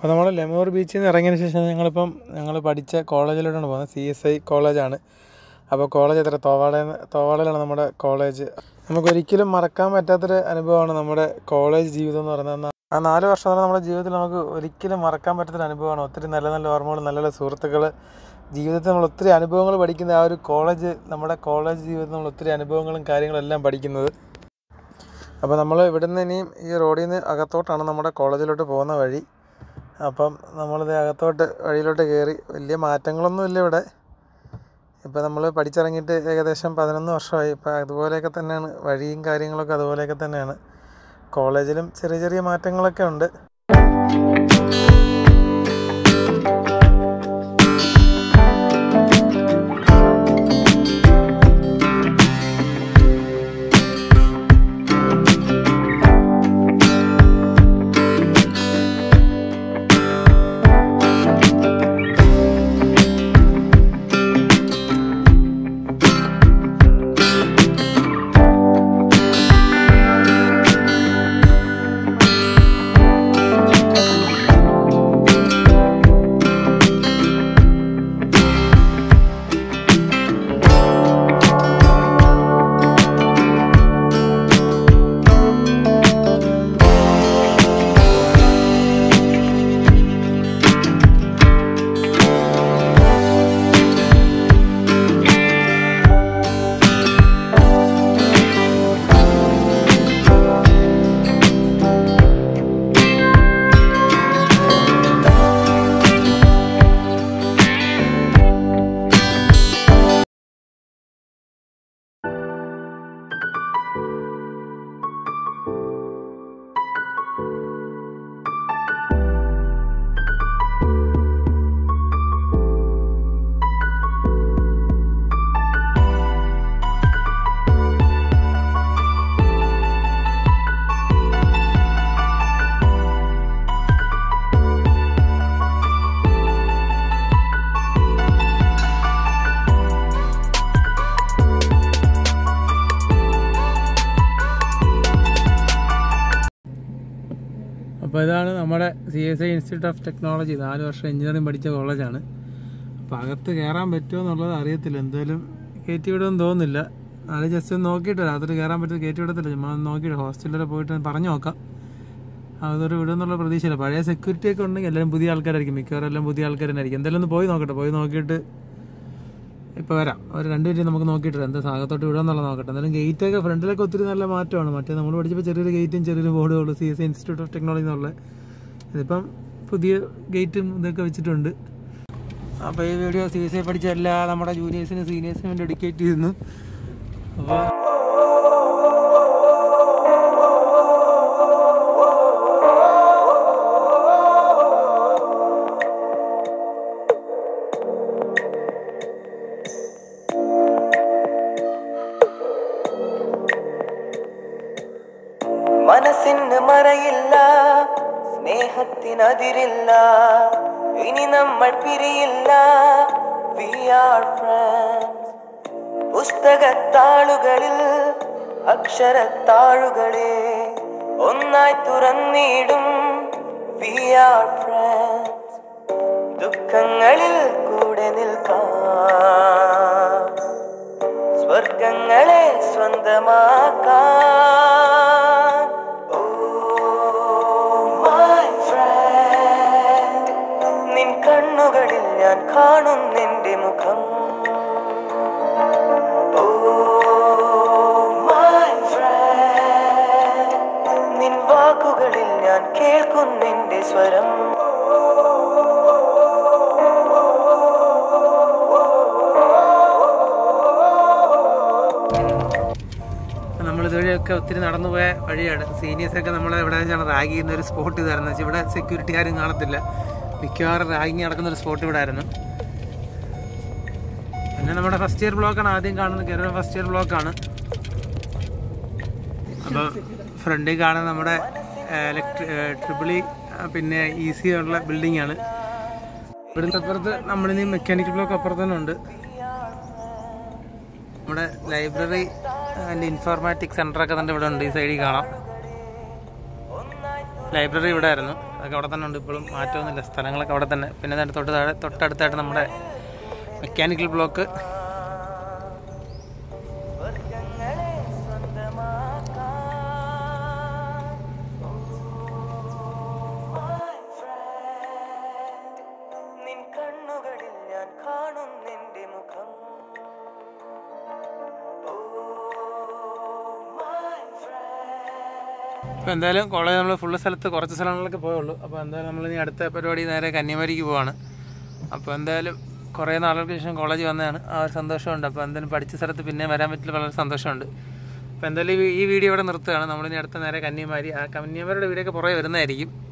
അപ്പോൾ നമ്മൾ ലെമൂർ ബീച്ചിൽ നിന്ന് ഇറങ്ങിയതിന് ശേഷം ഞങ്ങളിപ്പം ഞങ്ങൾ പഠിച്ച കോളേജിലോട്ടാണ് പോകുന്നത് സി എസ് ഐ കോളേജാണ് അപ്പോൾ കോളേജ് എത്ര തോവാള തോവാളയിലാണ് നമ്മുടെ കോളേജ് നമുക്കൊരിക്കലും മറക്കാൻ പറ്റാത്തൊരു അനുഭവമാണ് നമ്മുടെ കോളേജ് ജീവിതം എന്ന് പറയുന്നത് ആ നാല് വർഷം എന്ന് പറഞ്ഞാൽ നമ്മുടെ ജീവിതത്തിൽ നമുക്ക് ഒരിക്കലും മറക്കാൻ പറ്റാത്തൊരു അനുഭവമാണ് ഒത്തിരി നല്ല നല്ല ഓർമ്മകൾ നല്ല നല്ല സുഹൃത്തുക്കൾ ജീവിതത്തിൽ നമ്മൾ ഒത്തിരി അനുഭവങ്ങൾ പഠിക്കുന്ന ആ ഒരു കോളേജ് നമ്മുടെ കോളേജ് ജീവിതത്തിൽ നമ്മൾ ഒത്തിരി അനുഭവങ്ങളും കാര്യങ്ങളും എല്ലാം പഠിക്കുന്നത് അപ്പോൾ നമ്മൾ ഇവിടുന്ന് ഇനിയും ഈ റോഡിൽ നിന്ന് അകത്തോട്ടാണ് നമ്മുടെ കോളേജിലോട്ട് പോകുന്ന വഴി അപ്പം നമ്മളിത് അകത്തോട്ട് വഴിയിലോട്ട് കയറി വലിയ മാറ്റങ്ങളൊന്നുമില്ല ഇവിടെ ഇപ്പം നമ്മൾ പഠിച്ചിറങ്ങിയിട്ട് ഏകദേശം പതിനൊന്ന് വർഷമായി ഇപ്പം അതുപോലെയൊക്കെ തന്നെയാണ് വഴിയും കാര്യങ്ങളൊക്കെ അതുപോലെയൊക്കെ തന്നെയാണ് കോളേജിലും ചെറിയ ചെറിയ മാറ്റങ്ങളൊക്കെ ഉണ്ട് അപ്പോൾ ഇതാണ് നമ്മുടെ C S I institute of technology നാല് വർഷം എഞ്ചിനീയറിംഗ് പഠിച്ച കോളേജാണ് അപ്പോൾ അകത്ത് കയറാൻ പറ്റുമോ എന്നുള്ളത് അറിയത്തില്ല എന്തായാലും കയറ്റി വിടുമെന്ന് തോന്നുന്നില്ല നാളെ ജസ്റ്റ് ഒന്ന് നോക്കിയിട്ട് രാത്രി കയറാൻ പറ്റും കയറ്റി വിടത്തില്ല ചുമ്മാ ഒന്ന് നോക്കിയിട്ട് ഹോസ്റ്റലിൽ പോയിട്ട് ഒന്ന് പറഞ്ഞു നോക്കാം അതൊരു വിടുമെന്നുള്ള പ്രതീക്ഷയില്ല പഴയ സെക്യൂരിറ്റി ഒക്കെ ഉണ്ടെങ്കിൽ എല്ലാവരും പുതിയ ആൾക്കാരായിരിക്കും മിക്കവാറും എല്ലാം പുതിയ ആൾക്കാർ തന്നെ ആയിരിക്കും എന്തായാലും ഒന്ന് പോയി നോക്കട്ടെ പോയി നോക്കിയിട്ട് ഇപ്പോൾ വരാം ഒരു രണ്ട് മിനിറ്റ് നമുക്ക് നോക്കിയിട്ട് എന്താ സാഗത്തോട്ട് വിടാന്നുള്ളത് നോക്കട്ടെ എന്തായാലും ഗേറ്റൊക്കെ ഫ്രണ്ടിലൊക്കെ ഒത്തിരി നല്ല മാറ്റമാണ് മറ്റേ നമ്മൾ പഠിച്ചപ്പോൾ ചെറിയൊരു ഗേറ്റും ചെറിയൊരു ബോർഡുള്ളൂ C S institute of technology എന്നുള്ള ഇതിപ്പം പുതിയ ഗേറ്റും ഇതൊക്കെ വെച്ചിട്ടുണ്ട് അപ്പോൾ ഈ വീഡിയോ സി എസ് ഐ പഠിച്ച എല്ലാ നമ്മുടെ ജൂനിയേഴ്സിനും സീനിയേഴ്സിനും വേണ്ടി ഡെഡിക്കേറ്റ് ചെയ്യുന്നു അപ്പോൾ മനസ്സിന് മറയില്ല സ്നേഹത്തിനതിരില്ല ഇനി നമ്മൾ പിരിയില്ല വി ആർ ഫ്രണ്ട്സ് പുസ്തകത്താളുകളിൽ അക്ഷരത്താളുകളെ ഒന്നായി തുറന്നിടും വി ആർ ഫ്രണ്ട്സ് ദുഃഖങ്ങളിൽ കൂടെ നിൽക്കാം സ്വർഗങ്ങളെ സ്വന്തമാക്കാൻ ഓ മൈ ഫ്രണ്ട് നിൻ കണ്ണുകളിൽ ഞാൻ കാണുന്നെന്റെ മുഖം ഓ മൈ ഫ്രണ്ട് നിൻ വാക്കുകളിൽ ഞാൻ കേൾക്കുന്നെന്റെ സ്വരം നമ്മൾ ഇതുവഴിയൊക്കെ ഒത്തിരി നടന്നു പോയ വഴിയാണ് സീനിയേഴ്സൊക്കെ നമ്മളെ ഇവിടെ വെച്ചാണ് റാഗ് ചെയ്യുന്ന ഒരു സ്പോട്ട് ഇതായിരുന്നു വെച്ചാൽ ഇവിടെ സെക്യൂരിറ്റി ആരും കാണത്തില്ല മിക്കവാറും റാഗിങ് നടക്കുന്ന ഒരു സ്പോട്ട് ഇവിടെ ആയിരുന്നു പിന്നെ നമ്മുടെ ഫസ്റ്റ് ഇയർ ബ്ലോക്കാണ് ആദ്യം കാണുന്നത് കേരള ഫസ്റ്റ് ഇയർ ബ്ലോക്കാണ് അപ്പോൾ ഫ്രണ്ടിൽ കാണുന്ന നമ്മുടെ ട്രിപ്പിളി പിന്നെ ഈസി ഉള്ള ബിൽഡിംഗ് ആണ് ഇവിടുത്തെ അപ്പുറത്ത് നമ്മളിനി മെക്കാനിക്കൽ ബ്ലോക്ക് അപ്പുറത്ത് തന്നെ ഉണ്ട് നമ്മുടെ ലൈബ്രറി ആൻഡ് ഇൻഫോർമാറ്റിക് സെന്റർ ഒക്കെ തന്നെ ഇവിടെ ഉണ്ട് ഈ സൈഡിൽ കാണാം ലൈബ്രറി ഇവിടെ ആയിരുന്നു അതൊക്കെ അവിടെ തന്നെ ഉണ്ട് ഇപ്പോഴും മാറ്റമൊന്നുമില്ല സ്ഥലങ്ങളൊക്കെ അവിടെ തന്നെ പിന്നെ അതിൻ്റെ തൊട്ട് താഴെ തൊട്ടടുത്തായിട്ട് നമ്മുടെ മെക്കാനിക്കൽ ബ്ലോക്ക് സ്വർഗങ്ങളെ സ്വന്തമാക്കാം My friend, നിൻ കണ്ണുകളിൽ ഞാൻ കാണും നിന്റെ മുഖം Oh, my friend. അപ്പോൾ എന്തായാലും കോളേജ് നമ്മൾ ഫുള്ള് സ്ഥലത്ത് കുറച്ച് സ്ഥലങ്ങളിലൊക്കെ പോയുള്ളൂ അപ്പോൾ എന്തായാലും നമ്മൾ ഇനി അടുത്ത പരിപാടി നേരെ കന്യാകുമാരിക്ക് പോവാണ് അപ്പോൾ എന്തായാലും കുറേ നാളുകൾക്ക് ശേഷം കോളേജ് വന്നതാണ് ആ ഒരു സന്തോഷമുണ്ട് അപ്പോൾ എന്തായാലും പഠിച്ച സ്ഥലത്ത് പിന്നെ വരാൻ പറ്റില്ല വളരെ സന്തോഷമുണ്ട് അപ്പോൾ എന്തായാലും ഈ- ഈ വീഡിയോ ഇവിടെ നിർത്തുകയാണ് നമ്മളിനി അടുത്ത നേരെ കന്യാകുമാരി ആ കന്യാകുമാരിയുടെ വീഡിയോ ഒക്കെ പുറകെ വരുന്നതായിരിക്കും